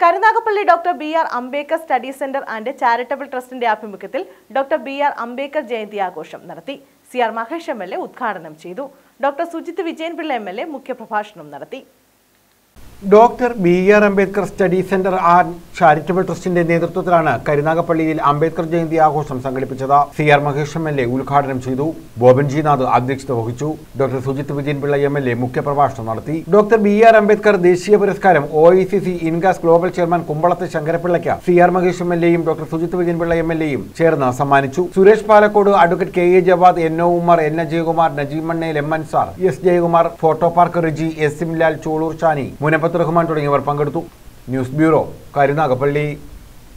Karunagappally doctor B R Ambedkar study centre and charitable ട്രസ്റ്റിന്റെ ആഭിമുഖ്യത്തിൽ doctor B R Ambedkar Jayanti ആഘോഷം നടത്തി C R Mahesh M L A ഉദ്ഘാടനം ചെയ്തു doctor Sujith Vijayanpillai M L A മുഖ്യപ്രഭാഷണം നടത്തി doctor B R Ambedkar study centre and charitable ട്രസ്റ്റിന്റെ നേതൃത്വത്തിലാണ് കരുനാഗപ്പള്ളിയിൽ അംബേദ്കർ ജയന്തി ആഘോഷം സംഘടിപ്പിച്ചത് C R Mahesh M L A ഉദ്ഘാടനം ചെയ്തു ബോബൻ ജി നാഥ് അധ്യക്ഷത വഹിച്ചു doctor Sujith Vijayanpillai M L A മുഖ്യപ്രഭാഷണം നടത്തി ഡോക്ടർ ബി ആർ അംബേദ്കർ ദേശീയ പുരസ്കാരം ഒ ഐ സി സി ഇൻഗാസ് ഗ്ലോബൽ ചെയർമാൻ കുമ്പളത്ത് ശങ്കരപ്പിള്ളയ്ക്ക് C R Mahesh M L എയും doctor Sujith Vijayanpillai M L എയും ചേർന്ന് സമ്മാനിച്ചു Suresh Palakkode advocate K A Jawad N O Umar N Ajayakumar Najeem Mannel M Ansar S Jayakumar photo park Riji S Simlal Cholur Shani Munappath Rahman തുടങ്ങിയവർ പങ്കെടുത്തു ന്യൂസ് ബ്യൂറോ കരുനാഗപ്പള്ളി